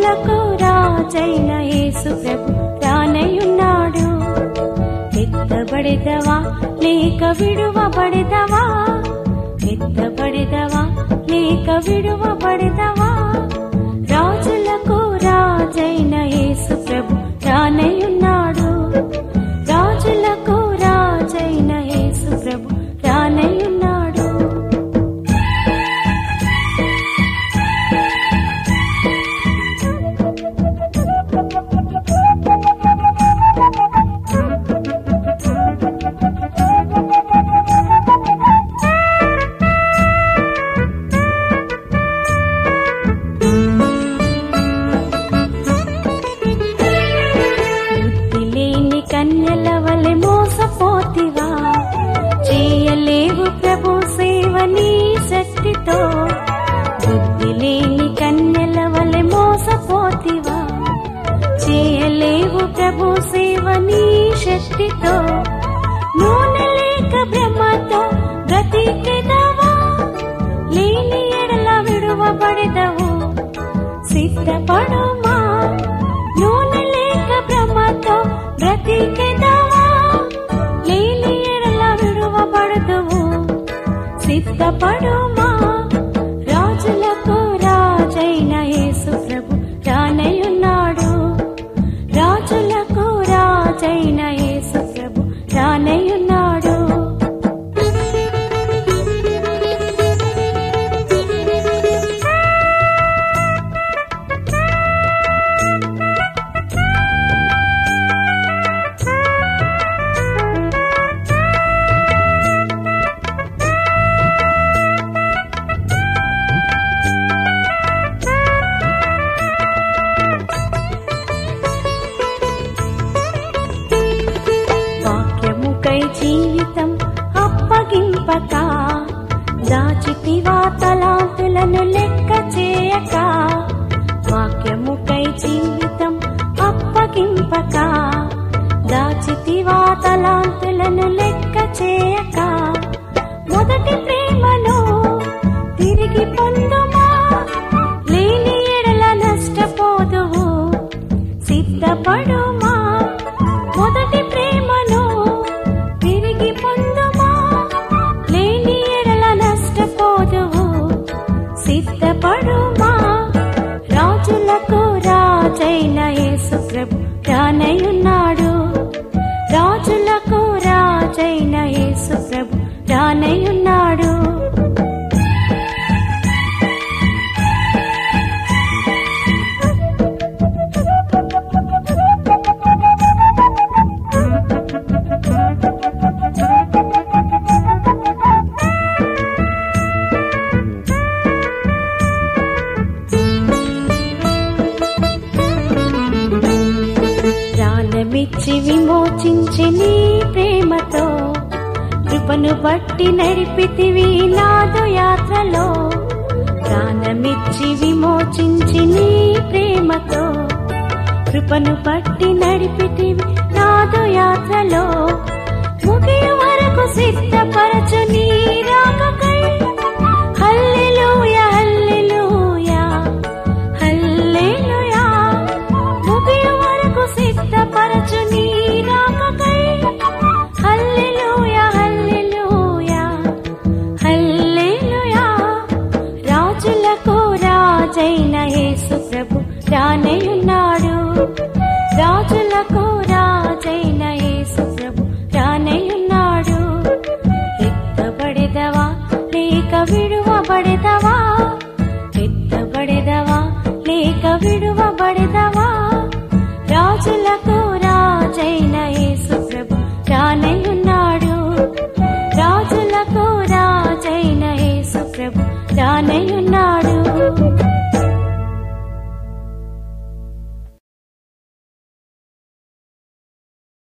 రాజులకు రాజైన యేసు ప్రభు రానయున్నాడు ఎత్తబడెదవా లేక విడువబడెదవా ఎత్తబడెదవా లేక విడువబడెదవా రాజులకు రాజైన యేసు ప్రభు రానయున్నాడు రాజులకు రాజైన యేసు ప్రభు రానయున్నాడు బుద్ధి లేని కన్యల వలె మోసపోతివా చేయలేవు ప్రభు సేవ నీ శక్తితో బుద్ధి లేని కన్యల వలె మోసపోతివా చేయలేవు ప్రభు సేవ నీ శక్తితో నూనె లేక బ్రహ్మతో బ్రతికెదవా లేని ఎడల విడువబడెదవు సిద్ధపడుమా నూనె లేక బ్రహ్మతో బ్రతికెదవా లేని ఎడల విడువబడదువు సిద్ధపడుమా రాజులకు రాజైన యేసు ప్రభు రానయున్నాడు రాజులకు రాజైన యేసు ప్రభు రానయున్నాడు వాక్యముకై జీవితం అప్పగింపక దాచితివా తలాంతులను లెక్క చేయక వాక్యముకై జీవితం అప్పగింపక దాచితివా తలాంతులను లెక్క చేయక మొదటి ప్రేమను తిరిగి పొందుమా లేని ఎడల నష్టపోదువు సిద్ధపడుమా మొదటి ప్రేమను తిరిగి పొందుమా లేని ఎడల నష్టపోదువు సిద్ధపడుమా రాజులకు రాజైన యేసు ప్రభు రానయున్నాడు రాజులకు రాజైన యేసు ప్రభు రానయున్నాడు ప్రాణమిచ్చి విమోచించి నీ ప్రేమతో కృపను బట్టి నడిపితివి నాదు యాత్రలో ప్రాణమిచ్చి విమోచించి నీ ప్రేమతో కృపను బట్టి నడిపితివి నాదు యాత్రలో ముగియ వరకు సిద్ధపరచు నీ రాకకై హల్లెలూయా హల్లెలూయా హల్లెలూయా ముగియ వరకు సిద్ధపరచు నీ రాకకై హల్లెలూయా హల్లెలూయా హల్లెలూయా రాజులకు రాజైన యేసు ప్రభు రానయున్నాడు రాజులకు రాజైన యేసు ప్రభు రానయున్నాడు ఎత్తబడెదవా లేక విడువబడెదవా ఎత్తబడెదవా లేక విడువబడెదవా రాజులకు